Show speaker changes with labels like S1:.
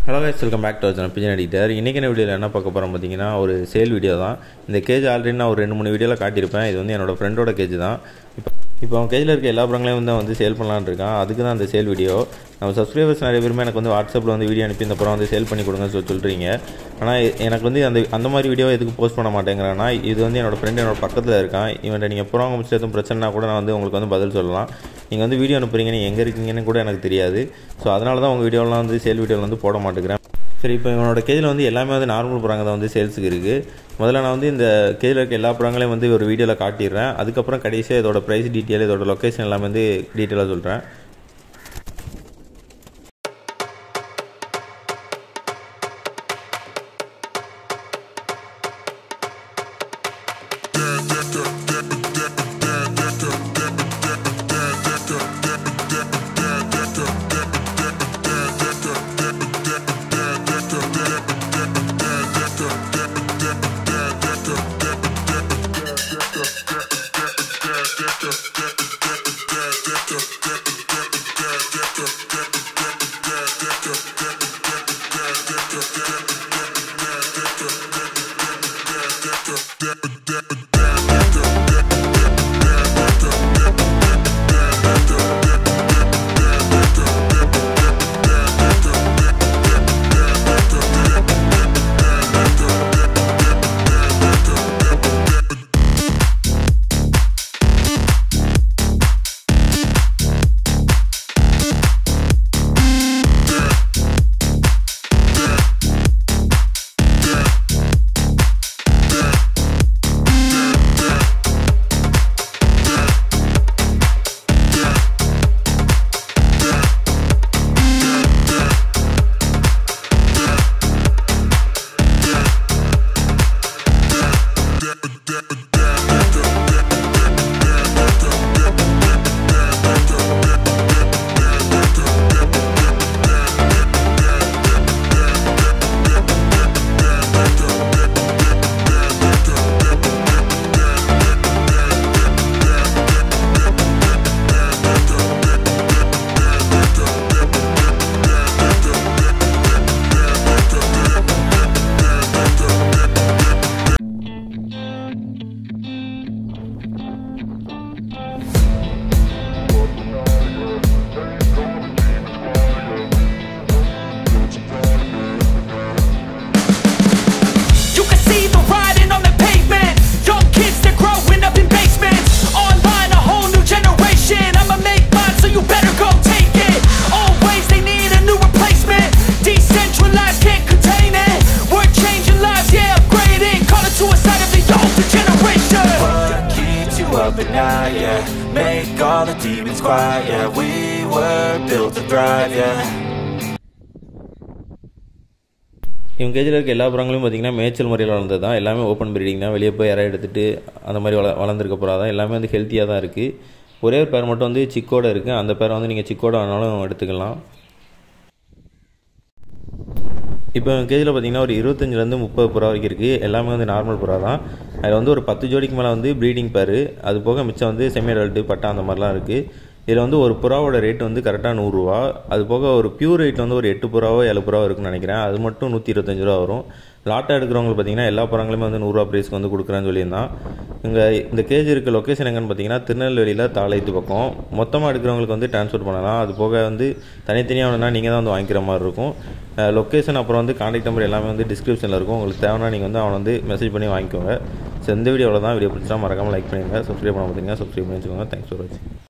S1: Hello guys welcome back to our Bijan editor இன்றைக்கி என்ன வீடியோவில் என்ன பார்க்க போகிறோம் பார்த்தீங்கன்னா ஒரு சேல் வீடியோ தான் இந்த கேஜ் ஆல்ரெடி நான் ஒரு ரெண்டு மூணு வீடியோவில் காட்டியிருப்பேன் இது வந்து என்னோட ஃப்ரெண்டோட கேஜ் தான் இப்போ இப்போ அவன் கேஜில் இருக்க எல்லா படங்களையும் வந்து வந்து சேல் பண்ணலான்னு இருக்கான் அதுக்கு தான் அந்த சேல் வீடியோ நம்ம சப்ஸ்கிரைபர்ஸ் நிறைய பேருமே எனக்கு வந்து வாட்ஸ்அப்பில் வந்து வீடியோ அனுப்பி இந்த படம் வந்து சேல் பண்ணி கொடுங்கன்னு சொல்லி சொல்கிறீங்க ஆனால் எனக்கு வந்து அந்த அந்த மாதிரி வீடியோ எதுக்கு போஸ்ட் பண்ண மாட்டேங்கிறேன்னா இது வந்து என்னோட ஃப்ரெண்டு என்னோட பக்கத்தில் இருக்கான் இவன்ட்ட நீங்கள் புறம் முடிச்சு எதுவும் பிரச்சனைனா கூட நான் வந்து உங்களுக்கு வந்து பதில் சொல்லலாம் நீங்கள் வந்து வீடியோ அனுப்புறீங்க நீங்கள் எங்கே இருக்கீங்கன்னு கூட எனக்கு தெரியாது ஸோ அதனால தான் உங்கள் வீடியோலாம் வந்து சேல் வீடியோவில் வந்து போட மாட்டேங்கிறேன் சரி இப்போ இவனோட கேஜில் வந்து எல்லாமே வந்து நார்மல் புறாங்க தான் வந்து சேல்ஸுக்கு இருக்குது முதல்ல நான் வந்து இந்த கேஜில் இருக்க எல்லா புறாங்களையும் வந்து ஒரு வீடியோவில் காட்டிடுறேன் அதுக்கப்புறம் கடைசியாக இதோட ப்ரைஸ் டீட்டெயில் இதோட லொக்கேஷன் எல்லாமே வந்து டீட்டெயிலாக சொல்கிறேன்
S2: You can see the writing on the pavement. Young kids, they're growing up in basements. Online, a whole new generation. I'ma make mine, so you better go take it. Always, they need a new replacement. Decentralized, can't contain it. We're changing lives, yeah, upgrading. Call it suicide of the older generation.
S3: What keeps you up at night, yeah Make all the demons quiet, yeah We were built to thrive, yeah
S1: இவங்க கேஜில் இருக்க எல்லா புறங்களையும் பார்த்தீங்கன்னா மேய்ச்சல் முறையில் வளர்ந்தது தான் எல்லாமே open breeding தான் வெளியே போய் இறை எடுத்துட்டு அந்த மாதிரி வள வளர்ந்துருக்க புறா தான் எல்லாமே வந்து ஹெல்த்தியாக தான் இருக்குது ஒரே ஒரு பேர் மட்டும் வந்து சிக்கோட இருக்குது அந்த பேரை வந்து நீங்கள் சிக்கோட வேணாலும் எடுத்துக்கலாம் இப்போ கேஜில் பார்த்தீங்கன்னா ஒரு இருபத்தஞ்சிலேருந்து முப்பது புறா வரைக்கும் இருக்குது எல்லாமே வந்து நார்மல் புறா தான் அதில் வந்து ஒரு பத்து ஜோடிக்கு மேலே வந்து ப்ரீடிங் பேர் அது போக மிச்சம் வந்து செமி அடல்ட்டு பட்டா அந்த மாதிரிலாம் இருக்குது இதில் வந்து ஒரு புறாவோட ரேட் வந்து கரெக்டாக நூறுரூவா அது போக ஒரு பியூர் ரேட் வந்து ஒரு எட்டு புறாவோ ஏழு புறாவோ இருக்குன்னு நினைக்கிறேன் அது மட்டும் நூற்றி இருபத்தஞ்சு ரூபா வரும் லாட்டாக எடுக்கிறவங்களுக்கு பார்த்தீங்கன்னா எல்லா புறாங்களுமே வந்து நூறுரூவா ப்ரைஸ்க்கு வந்து கொடுக்குறேன்னு சொல்லியிருந்தான் இங்கே இந்த கேஜ் இருக்க லொக்கேஷன் எங்கன்னு பார்த்தீங்கன்னா திருநெல்வேலியில் தாளைத்து பக்கம் மொத்தமாக எடுக்கிறவங்களுக்கு வந்து ட்ரான்ஸ்ஃபர் பண்ணலாம் அது போக வந்து தனித்தனியாக வேணும்னா நீங்கள் தான் வந்து வாங்கிக்கிற மாதிரி இருக்கும் லொக்கேஷன் அப்புறம் வந்து காண்டாக்ட் நம்பர் எல்லாமே வந்து டிஸ்கிரிப்ஷனில் இருக்கும் உங்களுக்கு தேவைன்னா நீங்கள் வந்து அவனை வந்து மெசேஜ் பண்ணி வாங்கிக்கோங்க ஸோ இந்த வீடியோவில் தான் வீடியோ பிடிச்சா மறக்காமல் லைக் பண்ணிடுங்க சப்ஸ்கிரைப் பண்ண பார்த்தீங்கன்னா சப்ஸ்கிரைப் பண்ணி வச்சுக்கோங்க தேங்க்ஸ் ஃபார் வாட்சிங்